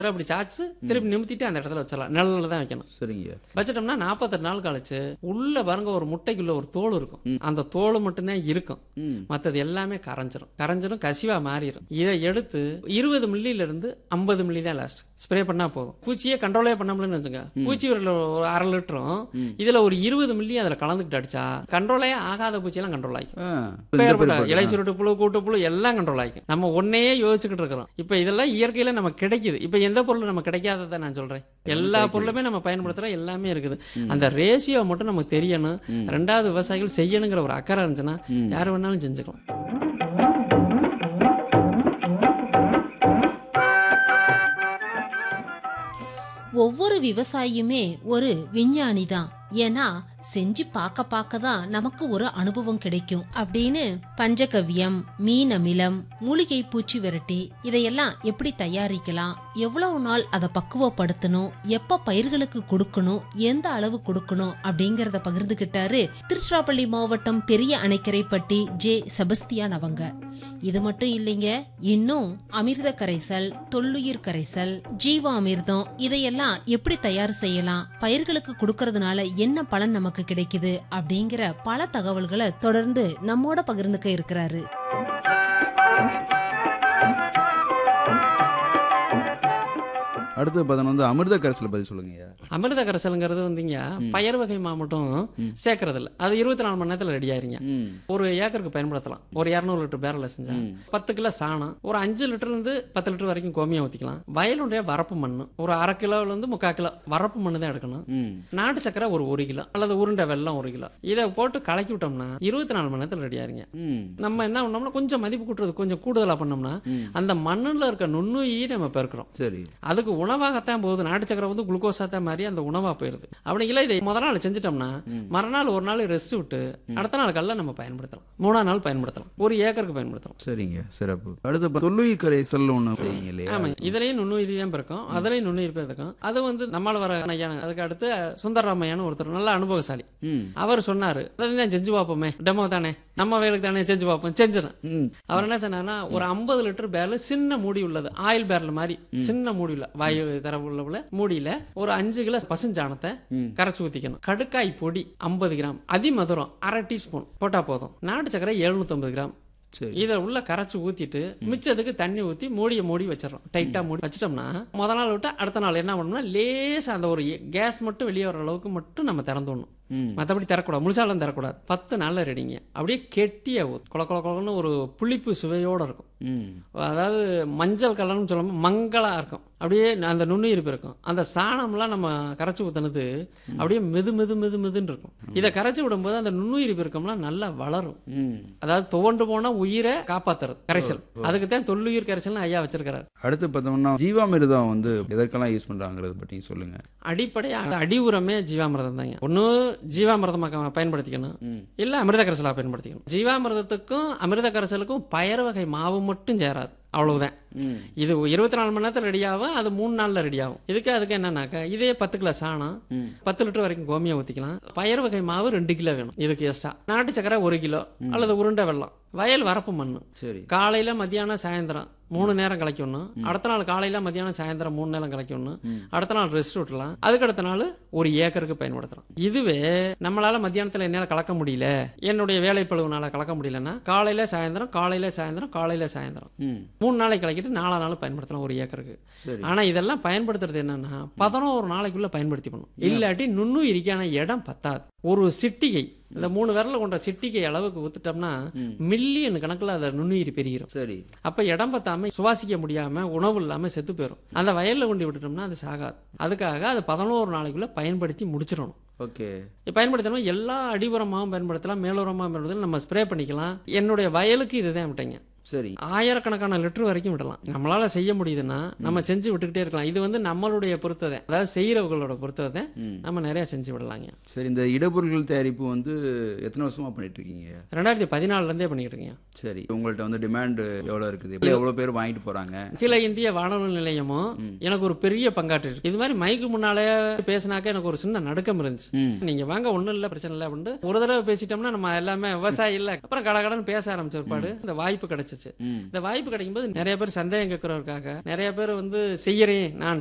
அப்படி சாச்சு திருப்பி நிமித்திட்டு அந்த இடத்துல வச்சிடலாம் நிழல்ல தான் வைக்கணும் சரிங்க வச்சிட்டோம்னா நாற்பத்தெட்டு நாள் கழிச்சு உள்ள பாருங்க ஒரு முட்டைக்குள்ள ஒரு தோல் இருக்கும் அந்த தோல் மட்டும்தான் இருக்கும் ம் மற்றது எல்லாமே கரைஞ்சிரும் கரைஞ்சிரும் கசிவா மாறிடும் இதை எடுத்து இருபது மில்லில இருந்து ஐம்பது மில்லி தான் லாஸ்ட் ஸ்ப்ரே பண்ணா போதும் பூச்சியே கண்ட்ரோலே பண்ண முடியலன்னு வச்சுங்க பூச்சி ஒரு ஒரு அரை லிட்டரும் இதுல ஒரு இருபது மில்லி அதுல கலந்துக்கிட்டு அடிச்சா கண்ட்ரோலே ஆகாத பூச்சியெல்லாம் கண்ட்ரோல் ஆகிக்கும் ஆ பேர்பட்ட இலை சுருட்டு புழு கூட்டு புழு எல்லாம் கண்ட்ரோல் ஆகிக்கும் நம்ம ஒன்னையே யோசிச்சுக்கிட்டு இருக்கிறோம் இப்போ இதெல்லாம் இயற்கையில நமக்கு கிடைக்குது இப்போ எந்த பொருள் நம்ம கிடைக்காததை நான் சொல்றேன் எல்லா பொருளுமே நம்ம பயன்படுத்துறோம் எல்லாமே இருக்குது அந்த ரேஷியோ மட்டும் நமக்கு தெரியணும் ரெண்டாவது விவசாயிகள் செய்யணுங்கிற ஒரு அக்கறை இருந்துச்சுன்னா யார் வேணாலும் செஞ்சுக்கலாம் ஒவ்வொரு விவசாயியுமே ஒரு விஞ்ஞானி தான் ஏன்னா செஞ்சு பார்க்க பார்க்க தான் நமக்கு ஒரு அனுபவம் கிடைக்கும் அப்படின்னு பஞ்சகவ்யம் மீன் அமிலம் மூலிகை பூச்சி விரட்டி இதையெல்லாம் எப்படி தயாரிக்கலாம் எவ்வளவு நாள் அதை பக்குவப்படுத்தணும் எப்ப பயிர்களுக்கு கொடுக்கணும் எந்த அளவு கொடுக்கணும் அப்படிங்கறத பகிர்ந்துகிட்டாரு திருச்சிராப்பள்ளி மாவட்டம் பெரிய அணைக்கரைப்பட்டி ஜே செபஸ்தியான் அவங்க இது மட்டும் இல்லைங்க இன்னும் அமிர்த கரைசல் தொல்லுயிர் கரைசல் ஜீவாமிர்தம் இதையெல்லாம் எப்படி தயார் செய்யலாம் பயிர்களுக்கு கொடுக்கறதுனால என்ன பலன் நமக்கு கிடைக்குது அப்படிங்கிற பல தகவல்களை தொடர்ந்து நம்மோட பகிர்ந்துக்க இருக்கிறாரு அடுத்து பார்த்தோன்னா வந்து அமிர்த கரைசலை பற்றி சொல்லுங்கய்யா அமிர்த கரைசலுங்கிறது வந்துங்க பயிர் வகை மாவட்டம் சேர்க்கறது இல்ல அது இருபத்தி நாலு மணி நேரத்தில் ரெடி ஆயிருங்க ம் ஒரு ஏக்கருக்கு பயன்படுத்தலாம் ஒரு இரநூறு லிட்டர் பேரல செஞ்சா பத்து கிலோ சாணம் ஒரு அஞ்சு லிட்டர்ல இருந்து பத்து லிட்டர் வரைக்கும் கோமியம் ஊற்றிக்கலாம் வயலுடைய வரப்பு மண் ஒரு அரை கிலோல இருந்து முக்கால் கிலோ வரப்பு மண் தான் எடுக்கணும் ம் நாட்டு சக்கரை ஒரு ஒரு கிலோ அல்லது உருண்டை வெல்லம் ஒரு கிலோ இதை போட்டு கலக்கி விட்டோம்னா இருபத்தி நாலு மணி நேரத்தில் ரெடி ஆயிருங்க ம் நம்ம என்ன பண்ணோம்னா கொஞ்சம் மதிப்பு கூட்டுறது கொஞ்சம் கூடுதலா பண்ணோம்னா அந்த மண்ணுல இருக்க நுண்ணுயிரி நம்ம பெருக்கிறோம் சரி அதுக்கு உணவாகத்தான் போகுது நாட்டு சக்கரை வந்து குளுக்கோஸா தான் மாதிரி அந்த உணவா போயிருது அப்படிங்களா இதை முத நாள் செஞ்சுட்டோம்னா மறுநாள் ஒரு நாள் ரெஸ்ட் விட்டு அடுத்த நாள் கல்ல நம்ம பயன்படுத்தலாம் மூணாம் நாள் பயன்படுத்தலாம் ஒரு ஏக்கருக்கு பயன்படுத்தலாம் சரிங்க சிறப்பு அடுத்து இப்ப தொல்லுயிர் கரைசல் ஒன்று செய்யுங்க இல்லையா ஆமா இதுலயும் நுண்ணுயிரி தான் பிறக்கும் அதுலயும் நுண்ணுயிர் பிறக்கும் அது வந்து நம்மால வர ஐயா அதுக்கு அடுத்து சுந்தரராமையான்னு ஒருத்தர் நல்ல அனுபவசாலி ம் அவர் சொன்னாரு அதான் செஞ்சு பார்ப்போமே டெமோ தானே நம்ம வேலைக்கு தானே செஞ்சு பார்ப்போம் செஞ்சிடும் ம் அவர் என்ன சொன்னார்னா ஒரு ஐம்பது லிட்டர் பேரல் சின்ன மூடி உள்ளது ஆயில் பேரல் மாதிரி சின்ன மூடி உள்ள வாயு தர உள்ள உள்ள மூடியில ஒரு அஞ்சு கிலோ பசுஞ்சாணத்தை கரைச்சு ஊத்திக்கணும் கடுக்காய் பொடி ஐம்பது கிராம் அதிமதுரம் அரை டீஸ்பூன் போட்டா போதும் நாட்டு சக்கரை 750 கிராம் சரி இதை உள்ள கரைச்சு ஊத்திட்டு மிச்சத்துக்கு தண்ணி ஊத்தி மூடியை மூடி வச்சிடறோம் டைட்டா மூடி வச்சிட்டோம்னா முத நாள் விட்டு அடுத்த நாள் என்ன பண்ணணும்னா லேசா அந்த ஒரு கேஸ் மட்டும் வெளியே வர அளவுக்கு மட்டும் நம்ம திறந்து விடணும் ம் மற்றபடி தரக்கூடாது முழுசாலாம் தரக்கூடாது பத்து நாளில் ரெடிங்க அப்படியே கெட்டியா ஊத்து கொல கொல கொலன்னு ஒரு புளிப்பு சுவையோட இருக்கும் ம் அதாவது மஞ்சள் கலர்னு சொல்லாம மங்களா இருக்கும் அப்படியே அந்த நுண்ணுயிர்ப்பு இருக்கும் அந்த சாணம்லாம் நம்ம கரைச்சி ஊத்துனது அப்படியே மெது மெது மெது மெதுன்னு இருக்கும் இதை கரைச்சி விடும்போது அந்த நுண்ணுயிர்ப்பு இருக்கம்லாம் நல்லா வளரும் ம் அதாவது துவண்டு போனா உயிரை காப்பாத்துறது கரைசல் அதுக்கு தான் தொல்லுயிர் கரைசல்னு ஐயா வச்சிருக்கிறாரு அடுத்து பார்த்தோம்னா ஜீவாமிர்தம் வந்து எதற்கெல்லாம் யூஸ் பண்றாங்கிறத பற்றியும் சொல்லுங்க அடிப்படை அடி உரமே ஜீவாமிர்தம் தாங்க ஒன்று ஜீவாமிர்தமாக பயன்படுத்திக்கணும் ம் இல்ல அமிர்த கரைசலா பயன்படுத்திக்கணும் ஜீவாமிர்தத்துக்கும் அமிர்த கரைசலுக்கும் பயறு வகை மாவு மட்டும் சேராது அவ்வளவுதான் ம் இது இருபத்தி நாலு மணி நேரத்தில் ரெடி ஆகும் அது மூணு நாள்ல ரெடி ஆகும் இதுக்கு அதுக்கு என்னன்னாக்கா இதே பத்து கிலோ சாணம் ம். பத்து லிட்டர் வரைக்கும் கோமியம் ஊற்றிக்கலாம் பயறு வகை மாவு ரெண்டு கிலோ வேணும் இதுக்கு எக்ஸ்ட்ரா நாட்டு சக்கரை ஒரு கிலோ அல்லது உருண்டை வெல்லம் வயல் வரப்பு மண் சரி காலையில மத்தியானம் சாயந்தரம் மூணு நேரம் கலைக்கணும் அடுத்த நாள் காலையில மத்தியானம் சாயந்தரம் மூணு நேரம் கலைக்கணும் அடுத்த நாள் ரெஸ்ட் விட்டலாம் அதுக்கு அடுத்த நாள் ஒரு ஏக்கருக்கு பயன்படுத்தலாம் இதுவே நம்மளால மத்தியானத்துல என்னால கலக்க முடியல என்னுடைய வேலை பழுவுனால கலக்க முடியலன்னா காலையில சாயந்தரம் காலையில சாயந்தரம் காலையில சாயந்தரம் ம் மூணு நாளைக்கு கலக்கிட்டு நாலா நாள் பயன்படுத்தலாம் ஒரு ஏக்கருக்கு சரி ஆனா இதெல்லாம் பயன்படுத்துறது என்னன்னா பதினோரு நாளைக்குள்ள பயன்படுத்தி பண்ணும் இல்லாட்டி நுண்ணுயிரிக்கான இடம் பத்தாது ஒரு சிட்டிகை இந்த மூணு விரல கொண்ட சிட்டிகை அளவுக்கு ஊத்துட்டோம்னா மில்லியன் கணக்குல அதை நுண்ணுயிரி பெருகிரும் சரி அப்ப இடம் பத்தாம சுவாசிக்க முடியாம உணவு இல்லாம செத்து போயிடும் அந்த வயல்ல கொண்டு விட்டுட்டோம்னா அது சாகாது அதுக்காக அது பதினோரு நாளைக்குள்ள பயன்படுத்தி முடிச்சிடணும் ஓகே இப்ப பயன்படுத்தணும் எல்லா அடிபுறமாகவும் பயன்படுத்தலாம் மேலுரமாகவும் பயன்படுத்தலாம் நம்ம ஸ்ப்ரே பண்ணிக்கலாம் என்னுடைய வயலுக்கு இதுதான் விட்டேங்க சரி ஆயிரக்கணக்கான லிட்டர் வரைக்கும் விடலாம் நம்மளால செய்ய முடியுதுன்னா நம்ம செஞ்சு விட்டுக்கிட்டே இருக்கலாம் இது வந்து நம்மளுடைய பொறுத்ததை அதாவது செய்யறவங்களோட பொறுத்ததை ம். நம்ம நிறைய செஞ்சு விடலாங்க சரி இந்த இடப்பொருட்கள் தயாரிப்பு வந்து எத்தனை வருஷமா பண்ணிட்டு இருக்கீங்க ரெண்டாயிரத்தி பதினாலுல இருந்தே பண்ணிக்கிட்டு இருக்கீங்க சரி உங்கள்ட்ட வந்து டிமாண்ட் எவ்வளவு இருக்குது எப்படி எவ்வளவு பேர் வாங்கிட்டு போறாங்க அகில இந்திய வானொலி நிலையமும் எனக்கு ஒரு பெரிய பங்காற்று இருக்கு இது மாதிரி மைக்கு முன்னாலே பேசினாக்க எனக்கு ஒரு சின்ன நடுக்கம் இருந்துச்சு ம் நீங்க வாங்க ஒண்ணும் இல்ல பிரச்சனை இல்லை அப்படின்ட்டு ஒரு தடவை பேசிட்டோம்னா நம்ம எல்லாமே விவசாயி இல்ல அப்புறம் கடகடன்னு பேச ஆரம்பிச்ச ஒருபாடு இந்த வாய்ப்பு கிடைச்சு கிடைச்சிச்சு ம் இந்த வாய்ப்பு கிடைக்கும்போது நிறைய பேர் சந்தேகம் கேட்கறவருக்காக நிறைய பேர் வந்து செய்யறேன் நான்